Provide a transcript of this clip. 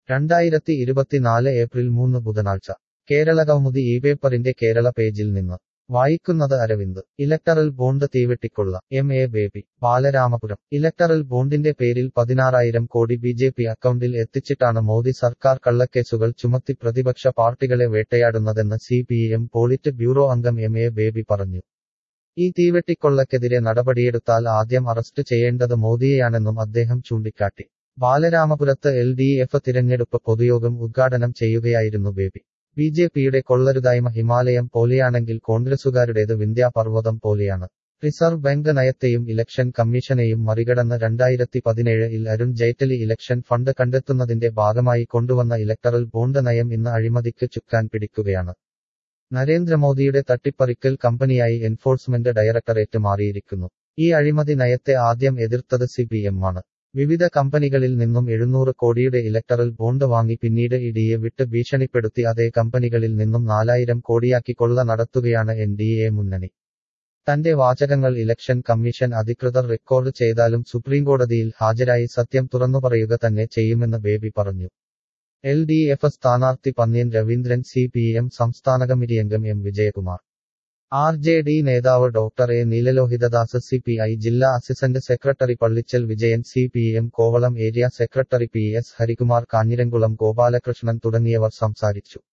രണ്ടായിരത്തി ഇരുപത്തിനാല് ഏപ്രിൽ മൂന്ന് ബുധനാഴ്ച കേരളകൗമുദി ഈ പേപ്പറിന്റെ കേരള പേജിൽ നിന്ന് വായിക്കുന്നത് അരവിന്ദ് ഇലക്ടറൽ ബോണ്ട് തീവെട്ടിക്കൊള്ള M A Baby Balaramapuram electoral ബോണ്ടിന്റെ പേരിൽ പതിനാറായിരം കോടി ബി ജെ പി അക്കൗണ്ടിൽ എത്തിച്ചിട്ടാണ് മോദി സർക്കാർ കള്ളക്കേസുകൾ ചുമത്തി പ്രതിപക്ഷ പാർട്ടികളെ വേട്ടയാടുന്നതെന്ന് C P M polit bureau അംഗം എം എ ബേബി പറഞ്ഞു ഈ തീവെട്ടിക്കൊള്ളക്കെതിരെ നടപടിയെടുത്താൽ ആദ്യം അറസ്റ്റ് ചെയ്യേണ്ടത് മോദിയെയാണെന്നും അദ്ദേഹം ചൂണ്ടിക്കാട്ടി ബാലരാമപുരത്ത് എൽ ഡി എഫ് തിരഞ്ഞെടുപ്പ് പൊതുയോഗം ഉദ്ഘാടനം ചെയ്യുകയായിരുന്നു ബേബി ബി ജെ പിയുടെ കൊള്ളരുതായ്മ ഹിമാലയം പോലെയാണെങ്കിൽ കോൺഗ്രസുകാരുടേത് വിന്ധ്യാപർവ്വതം പോലെയാണ് റിസർവ് ബാങ്ക് നയത്തെയും ഇലക്ഷൻ കമ്മീഷനെയും മറികടന്ന് രണ്ടായിരത്തി പതിനേഴിൽ അരുൺ ജെയ്റ്റ്ലി ഇലക്ഷൻ ഫണ്ട് കണ്ടെത്തുന്നതിന്റെ ഭാഗമായി കൊണ്ടുവന്ന ഇലക്ടറൽ ബോണ്ട് നയം ഇന്ന് അഴിമതിക്ക് ചുക്കാൻ പിടിക്കുകയാണ് നരേന്ദ്രമോദിയുടെ തട്ടിപ്പറിക്കൽ കമ്പനിയായി എൻഫോഴ്സ്മെന്റ് ഡയറക്ടറേറ്റ് മാറിയിരിക്കുന്നു ഈ അഴിമതി നയത്തെ ആദ്യം എതിർത്തത് സി പി എം ആണ് വിവിധ കമ്പനികളിൽ നിന്നും എഴുന്നൂറ് കോടിയുടെ ഇലക്ടറൽ ബോണ്ട് വാങ്ങി പിന്നീട് ഇഡിയെ വിട്ട് ഭീഷണിപ്പെടുത്തി അതേ കമ്പനികളിൽ നിന്നും നാലായിരം കോടിയാക്കി കൊള്ള നടത്തുകയാണ് എൻ ഡി എ മുന്നണി തന്റെ വാചകങ്ങൾ ഇലക്ഷൻ കമ്മീഷൻ അധികൃതർ റെക്കോർഡ് ചെയ്താലും സുപ്രീംകോടതിയിൽ ഹാജരായി സത്യം തുറന്നുപറയുക തന്നെ ചെയ്യുമെന്ന് ബേബി പറഞ്ഞു എൽ ഡി എഫ് സ്ഥാനാർത്ഥി Pannyan Raveendran C P M സംസ്ഥാന കമ്മിറ്റി അംഗം M Vijayakumar R J D നേതാവ് doctor A Neelalohithadas C P I ജില്ലാ assistant secretary Pallichal Vijayan C P M Kovalam area secretary P S Harikumar Kanjiramkulam Gopalakrishnan തുടങ്ങിയവർ സംസാരിച്ചു